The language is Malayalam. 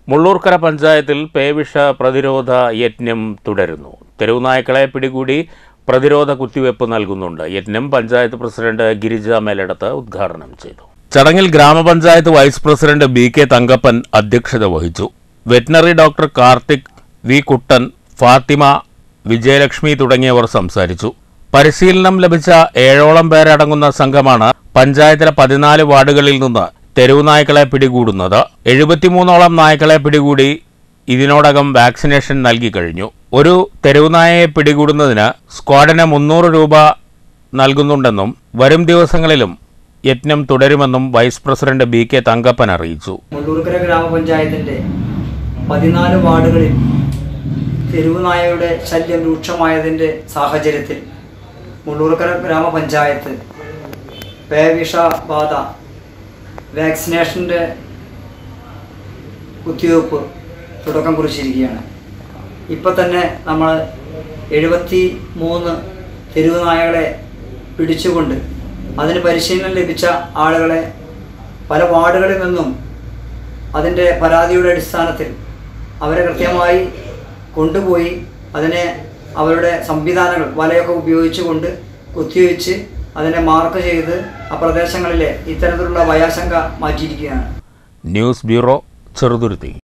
മുള്ളൂർക്കര പഞ്ചായത്തിൽ പേവിഷ പ്രതിരോധ യജ്ഞം തുടരുന്നു തെരുവുനായ്ക്കളെ പിടികൂടി പ്രതിരോധ കുത്തിവയ്പ് നൽകുന്നുണ്ട് യജ്ഞം പഞ്ചായത്ത് പ്രസിഡന്റ് ഗിരിജ മേലടത്ത് ഉദ്ഘാടനം ചെയ്തു ചടങ്ങിൽ ഗ്രാമപഞ്ചായത്ത് vice president B K Thankappan അധ്യക്ഷത വഹിച്ചു veterinary doctor Karthik V Kuttan Fathima Vijayalakshmi തുടങ്ങിയവർ സംസാരിച്ചു പരിശീലനം ലഭിച്ച ഏഴോളം പേരടങ്ങുന്ന സംഘമാണ് പഞ്ചായത്തിലെ പതിനാല് വാർഡുകളിൽ നിന്ന് തെരുവുനായ്ക്കളെ പിടികൂടുന്നത് എഴുപത്തിമൂന്നോളം നായ്ക്കളെ പിടികൂടി ഇതിനോടകം വാക്സിനേഷൻ നൽകി കഴിഞ്ഞു ഒരു തെരുവുനായയെ പിടികൂടുന്നതിന് സ്ക്വാഡിന് മുന്നൂറ് രൂപ നൽകുന്നുണ്ടെന്നും വരും ദിവസങ്ങളിലും യജ്ഞം തുടരുമെന്നും vice president B K Thankappan അറിയിച്ചു മുള്ളൂർക്കര ഗ്രാമപഞ്ചായത്തിൻ്റെ പതിനാല് വാർഡുകളിൽ തെരുവുനായയുടെ ശല്യം രൂക്ഷമായതിൻ്റെ സാഹചര്യത്തിൽ മുള്ളൂർക്കര ഗ്രാമപഞ്ചായത്ത് പേവിഷ ബാധ വാക്സിനേഷൻ്റെ കുത്തിവയ്പ്പ് തുടക്കം കുറിച്ചിരിക്കുകയാണ് ഇപ്പം തന്നെ നമ്മൾ എഴുപത്തി മൂന്ന് തെരുവുനായകളെ പിടിച്ചുകൊണ്ട് അതിന് പരിശീലനം ലഭിച്ച ആളുകളെ പല വാർഡുകളിൽ നിന്നും അതിൻ്റെ പരാതിയുടെ അടിസ്ഥാനത്തിൽ അവരെ കൃത്യമായി കൊണ്ടുപോയി അതിനെ അവരുടെ സംവിധാനങ്ങൾ വലയൊക്കെ ഉപയോഗിച്ചുകൊണ്ട് കുത്തിവെച്ച് അതിനെ മാർക്ക് ചെയ്ത് ആ പ്രദേശങ്ങളിലെ ഇത്തരത്തിലുള്ള ഭയാശങ്ക മാറ്റിയിരിക്കുകയാണ് ന്യൂസ് ബ്യൂറോ ചെറുതുരുത്തി